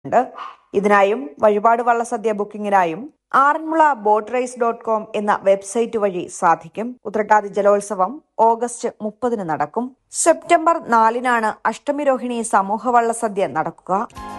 ഉണ്ട് ഇതിനായും വഴിപാട് വള്ളസദ്യ ബുക്കിംഗിനായും Aranmula boat race dot com എന്ന വെബ്സൈറ്റ് വഴി സാധിക്കും ഉത്രട്ടാതി ജലോത്സവം ഓഗസ്റ്റ് മുപ്പതിന് നടക്കും സെപ്റ്റംബർ നാലിനാണ് അഷ്ടമി രോഹിണി സമൂഹ വള്ളസദ്യ നടക്കുക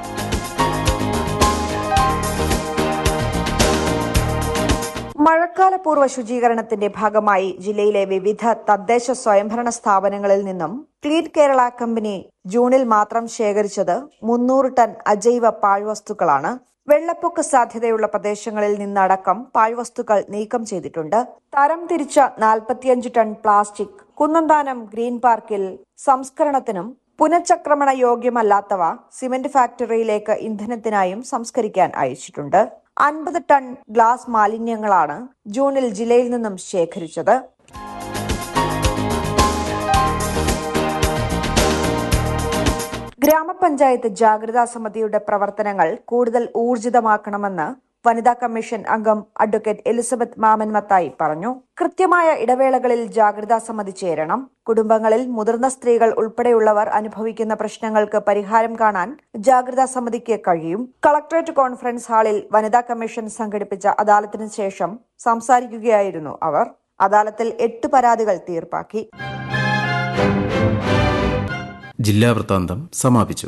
മഴക്കാലപൂർവ്വ ശുചീകരണത്തിന്റെ ഭാഗമായി ജില്ലയിലെ വിവിധ തദ്ദേശ സ്വയംഭരണ സ്ഥാപനങ്ങളിൽ നിന്നും ക്ലീൻ കേരള കമ്പനി ജൂണിൽ മാത്രം ശേഖരിച്ചത് മുന്നൂറ് ടൺ അജൈവ പാഴ്വസ്തുക്കളാണ് വെള്ളപ്പൊക്ക സാധ്യതയുള്ള പ്രദേശങ്ങളിൽ നിന്നടക്കം പാഴ്വസ്തുക്കൾ നീക്കം ചെയ്തിട്ടുണ്ട് തരം തിരിച്ച നാൽപ്പത്തിയഞ്ച് ടൺ പ്ലാസ്റ്റിക് കുന്നന്താനം ഗ്രീൻ പാർക്കിൽ സംസ്കരണത്തിനും പുനഃചക്രമണ യോഗ്യമല്ലാത്തവ സിമന്റ് ഫാക്ടറിയിലേക്ക് ഇന്ധനത്തിനായും സംസ്കരിക്കാൻ അയച്ചിട്ടുണ്ട് അൻപത് ടൺ ഗ്ലാസ് മാലിന്യങ്ങളാണ് ജൂണിൽ ജില്ലയിൽ നിന്നും ശേഖരിച്ചത് ഗ്രാമപഞ്ചായത്ത് ജാഗ്രതാ സമിതിയുടെ പ്രവർത്തനങ്ങൾ കൂടുതൽ ഊർജിതമാക്കണമെന്ന് വനിതാ കമ്മീഷൻ അംഗം അഡ്വക്കേറ്റ് എലിസബത്ത് മാമൻ മത്തായി പറഞ്ഞു കൃത്യമായ ഇടവേളകളിൽ ജാഗ്രതാ സമിതി ചേരണം കുടുംബങ്ങളിൽ മുതിർന്ന സ്ത്രീകൾ ഉൾപ്പെടെയുള്ളവർ അനുഭവിക്കുന്ന പ്രശ്നങ്ങൾക്ക് പരിഹാരം കാണാൻ ജാഗ്രതാ സമിതിക്ക് കഴിയും കളക്ടറേറ്റ് കോൺഫറൻസ് ഹാളിൽ വനിതാ കമ്മീഷൻ സംഘടിപ്പിച്ച അദാലത്തിന് ശേഷം സംസാരിക്കുകയായിരുന്നു അവർ അദാലത്തിൽ എട്ട് പരാതികൾ തീർപ്പാക്കി ജില്ലാ വൃത്താന്തം സമാപിച്ചു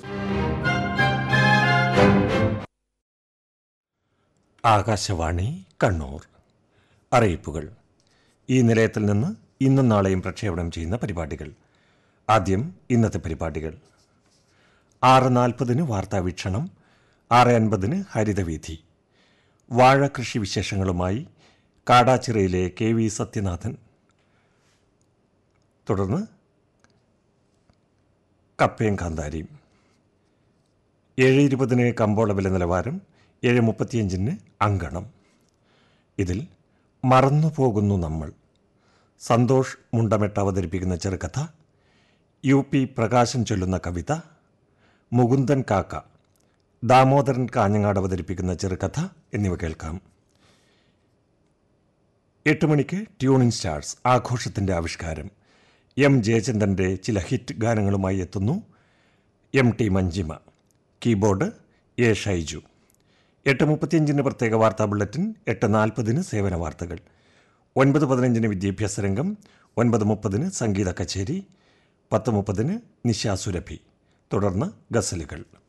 ആകാശവാണി കണ്ണൂർ അറിയിപ്പുകൾ ഈ നിലയത്തിൽ നിന്ന് ഇന്നും നാളെയും പ്രക്ഷേപണം ചെയ്യുന്ന പരിപാടികൾ ആദ്യം ഇന്നത്തെ പരിപാടികൾ ആറ് നാൽപ്പതിന് വാർത്താവീക്ഷണം ആറ് അൻപതിന് ഹരിതവീഥി വാഴ കൃഷി വിശേഷങ്ങളുമായി കാടാച്ചിറയിലെ കെ വി സത്യനാഥൻ തുടർന്ന് കപ്പയും കാന്താരിയും ഏഴ് ഇരുപതിന് കമ്പോള വില നിലവാരം ഏഴ് മുപ്പത്തിയഞ്ചിന് അങ്കണം ഇതിൽ മറന്നുപോകുന്നു നമ്മൾ സന്തോഷ് മുണ്ടമെട്ട് അവതരിപ്പിക്കുന്ന ചെറുകഥ യു പി പ്രകാശൻ ചൊല്ലുന്ന കവിത മുകുന്ദൻ കാക്ക ദാമോദരൻ കാഞ്ഞങ്ങാട് അവതരിപ്പിക്കുന്ന ചെറുകഥ എന്നിവ കേൾക്കാം എട്ട് മണിക്ക് ട്യൂണിംഗ് സ്റ്റാർസ് ആഘോഷത്തിൻ്റെ ആവിഷ്കാരം എം ജയചന്ദ്രൻ്റെ ചില ഹിറ്റ് ഗാനങ്ങളുമായി എത്തുന്നു M T Manjima keyboard A Shaiju എട്ട് മുപ്പത്തിയഞ്ചിന് പ്രത്യേക വാർത്താ ബുള്ളറ്റിൻ എട്ട് നാൽപ്പതിന് സേവന വാർത്തകൾ ഒൻപത് പതിനഞ്ചിന് വിദ്യാഭ്യാസ രംഗം ഒൻപത് മുപ്പതിന് സംഗീത കച്ചേരി പത്ത് മുപ്പതിന് നിശാസുരഭി തുടർന്ന് ഗസലുകൾ